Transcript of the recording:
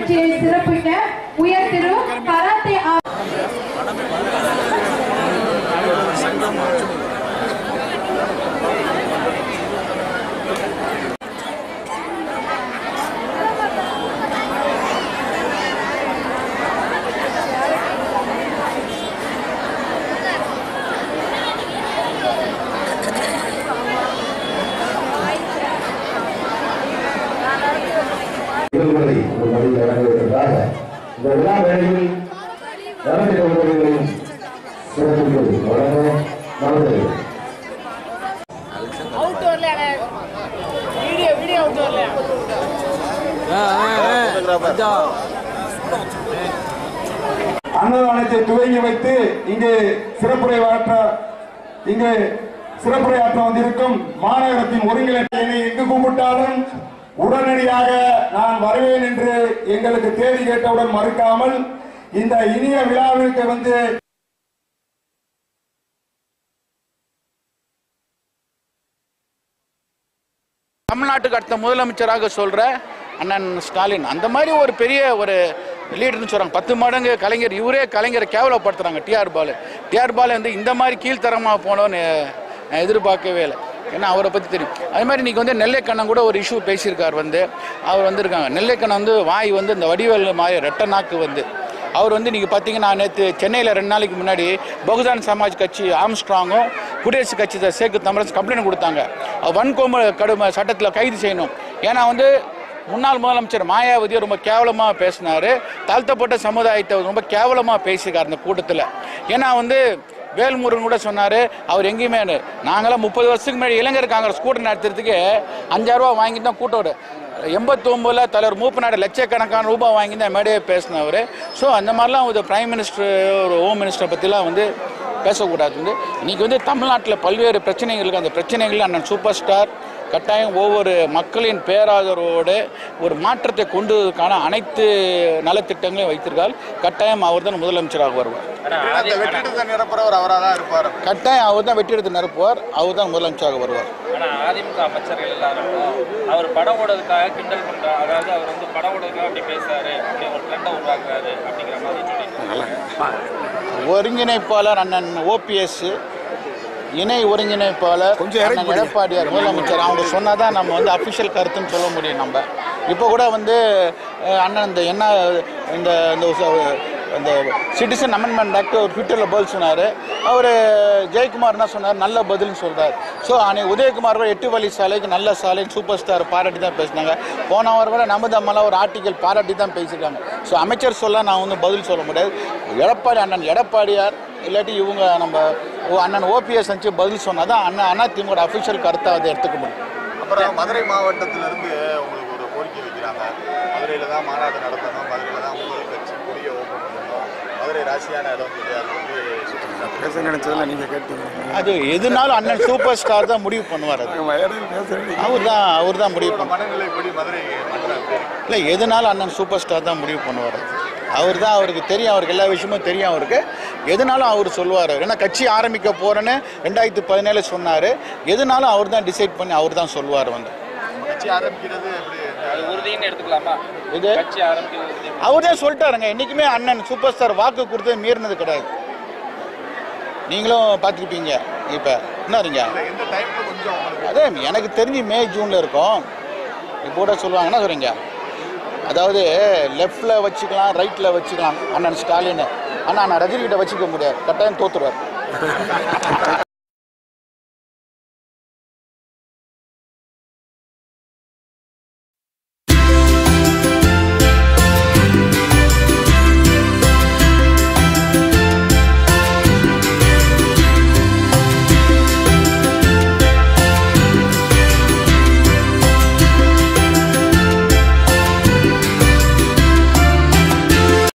நிகழ்ச்சியை சிறப்பிக்க உயர் திரு கராத்தே ஆ- விருதுகளை ஒரு மொழியில் வழங்குவதற்காக இந்த விழா வேளையில் நலத்திட்ட உதவிகளையும் சிறப்பிப்பது வழங்க மறந்தது அவுட் வரல வீடியோ வீடியோ அவுட் வரல அன்னதானத்தை துவங்கி வைத்து இங்கு சிறப்புரையாற்ற இங்கு சிறப்புரையாற்ற வந்திருக்கும் மாநகரத்தின் ஒருங்கிணைப்பை எங்கு கூப்பிட்டாலும் உடனடியாக நான் வருவேன் என்று எங்களுக்கு தேதி கேட்டவுடன் மறுக்காமல் இந்த இனிய விழாவிற்கு வந்து தமிழ்நாட்டுக்கு அடுத்த முதலமைச்சராக சொல்ற அண்ணன் ஸ்டாலின் அந்த மாதிரி ஒரு பெரிய ஒரு லீடர்னு சொல்றாங்க பத்து மடங்கு கலைஞர் இவரே கலைஞரை கேவலப்படுத்துறாங்க டிஆர் பாலு டிஆர் பாலு வந்து இந்த மாதிரி கீழ்த்தரமாக போனோன்னு நான் எதிர்பார்க்கவே இல்லை ஏன்னா அவரை பற்றி தெரியும் அது மாதிரி இன்னைக்கு வந்து நெல்லைக்கண்ணன் கூட ஒரு இஷ்யூ பேசியிருக்கார் வந்து அவர் வந்திருக்காங்க நெல்லைக்கண்ணன் வந்து வாய் வந்து இந்த வடிவேல் மாதிரி ரெட்ட நாக்கு வந்து அவர் வந்து நீங்கள் பார்த்தீங்கன்னா நேற்று சென்னையில் ரெண்டு நாளைக்கு முன்னாடி பகுஜன் சமாஜ் கட்சி ஆம்ஸ்ட்ராங்கும் குடியரசுக் கட்சி த- சேக்கு தமிழரசு கம்ப்ளைண்ட் கொடுத்தாங்க அவர் வன்கொடுமை கடுமை சட்டத்தில் கைது செய்யணும் ஏன்னா வந்து முன்னாள் முதலமைச்சர் மாயாவதியை ரொம்ப கேவலமாக பேசினார் தாழ்த்தப்பட்ட சமுதாயத்தை ரொம்ப கேவலமாக பேசியிருக்கார் அந்த கூட்டத்தில் ஏன்னா வந்து வேல்முருகன் கூட சொன்னார் அவர் எங்கேயுமே நாங்களாம் முப்பது வருஷத்துக்கு முன்னாடி இளைஞர் காங்கிரஸ் கூட்டம் நடத்துறதுக்கு அஞ்சாயிரம் ரூபா வாங்கி தான் கூட்டோடு எண்பத்தொம்பதில் தலைவர் மூப்பநாடு லட்சக்கணக்கான ரூபாய் வாங்கி தான் மேடையை பேசினவர் ஸோ அந்த மாதிரிலாம் ஒரு பிரைம் மினிஸ்டர் ஒரு ஹோம் மினிஸ்டரை பற்றிலாம் வந்து பேசக்கூடாது வந்து இன்னைக்கு வந்து தமிழ்நாட்டில் பல்வேறு பிரச்சனைகளுக்கு அந்த பிரச்சனைகள் அண்ணன் சூப்பர் ஸ்டார் கட்டாயம் ஒவ்வொரு மக்களின் பேராதரவோடு ஒரு மாற்றத்தை கொண்டு வருவதற்கான அனைத்து நலத்திட்டங்களையும் வைத்திருக்கால் கட்டாயம் அவர் தான் முதலமைச்சராக வருவார் அந்த வெற்றிடத்தை நிரப்புறவர் அவராக தான் இருப்பார் கட்டாயம் அவர் தான் வெற்றிடத்தை நிரப்புவார் அவர் தான் முதலமைச்சராக வருவார் ஆனா அதிமுக அமைச்சர்கள் எல்லாரும் அவர் படம் ஓடுறதுக்காக கிண்டல் பண்றாரு அதாவது அவர் வந்து படம் ஓடுறதுக்காக அப்படி பேசுறாரு அப்படி ஒரு ட்ரெண்டை உருவாக்குறாரு அப்படிங்கிற மாதிரி சொல்லிட்டு ஒருங்கிணைப்பாளர் அண்ணன் ஓபிஎஸ் இணை ஒருங்கிணைப்பாளர் அண்ணன் எடப்பாடியார் முதலமைச்சர் அவங்க சொன்னாதான் நம்ம வந்து அஃபிஷியல் கருத்துன்னு சொல்ல முடியும் நம்ம இப்போ கூட வந்து அஹ், அண்ணன் இந்த என்ன இந்த இந்த உச- இந்த சிட்டிசன் அமெண்ட்மெண்ட் ஆக்ட் ஒரு ட்விட்டரில் பதில் சொன்னார் அவர் ஜெயக்குமார் என்ன சொன்னார் நல்ல பதில்னு சொல்கிறார் ஸோ அன்னைக்கு உதயகுமார் கூட எட்டு வழி சாலைக்கு நல்ல சாலை சூப்பர் ஸ்டார் பாராட்டி தான் பேசினாங்க போன வாரம் வரை நமதம்மெல்லாம் ஒரு ஆர்டிக்கல் பாராட்டி தான் பேசியிருக்காங்க ஸோ அமைச்சர் சொல்ல நான் வந்து பதில் சொல்ல முடியாது எடப்பாடி அண்ணன் எடப்பாடியார் இல்லாட்டி இவங்க நம்ம ஓ- அண்ணன் ஓபிஎஸ் அனுப்பிச்சு பதில் சொன்னால் தான் அண்ணன் அண்ணா திமுக அஃபிஷியல் கருத்தை அதை எடுத்துக்க முடியும் அப்புறம் மதுரை மாவட்டத்திலிருந்து உங்களுக்கு ஒரு கோரிக்கை வைக்கிறாங்க மதுரையில் தான் மாநாடு நடத்தணும் மதுரையில் தான் முதல் கட்சி கொடியை ஓப்பன் பண்ணணும் மதுரை ராசியான இடம் சொல்லி அது வந்து பேச நினைச்சதுல நீங்க கேட்டீங்க அது எதுனாலும் அண்ணன் சூப்பர் ஸ்டார் தான் முடிவு பண்ணுவார் அது அவர் தான் அவர் தான் முடிவு பண்ணுவார் மனநிலைப்படி மதுரை மன்றம் பேர் இல்லை எதுனாலும் அண்ணன் சூப்பர் ஸ்டார் தான் முடிவு பண்ணுவார் அவர் தான் அவருக்கு தெரியும் அவருக்கு எல்லா விஷயமும் தெரியும் அவருக்கு எதுனாலும் அவர் சொல்லுவார் ஏன்னா கட்சி ஆரம்பிக்க போகிறேன்னு ரெண்டாயிரத்தி பதினேழு சொன்னார் எதுனாலும் அவர் தான் டிசைட் பண்ணி அவர் தான் சொல்லுவார் வந்து கட்சி ஆரம்பிக்கிறது எப்படி அது உறுதின்னு எடுத்துக்கலாமா இது கட்சி ஆரம்பிக்கிறது உறுதி அவர் தான் சொல்லிட்டாருங்க என்றைக்குமே அண்ணன் சூப்பர் ஸ்டார் வாக்கு கொடுத்தது மீறினது கிடையாது நீங்களும் பார்த்துருப்பீங்க இப்போ என்னறீங்க எந்த டைம்ல கொஞ்சம் உங்களுக்கு அதே எனக்கு தெரிஞ்சு மே ஜூனில் இருக்கும் இப்போ கூட சொல்லுவாங்க என்ன சொல்கிறீங்க அதாவது லெஃப்டில் வச்சுக்கலாம் ரைட்டில் வச்சுக்கலாம் அண்ணன் ஸ்டாலின் ஆனால் நான் ரஜினிகிட்ட வச்சுக்க முடியாது கட்டாயம் தோத்துருவார்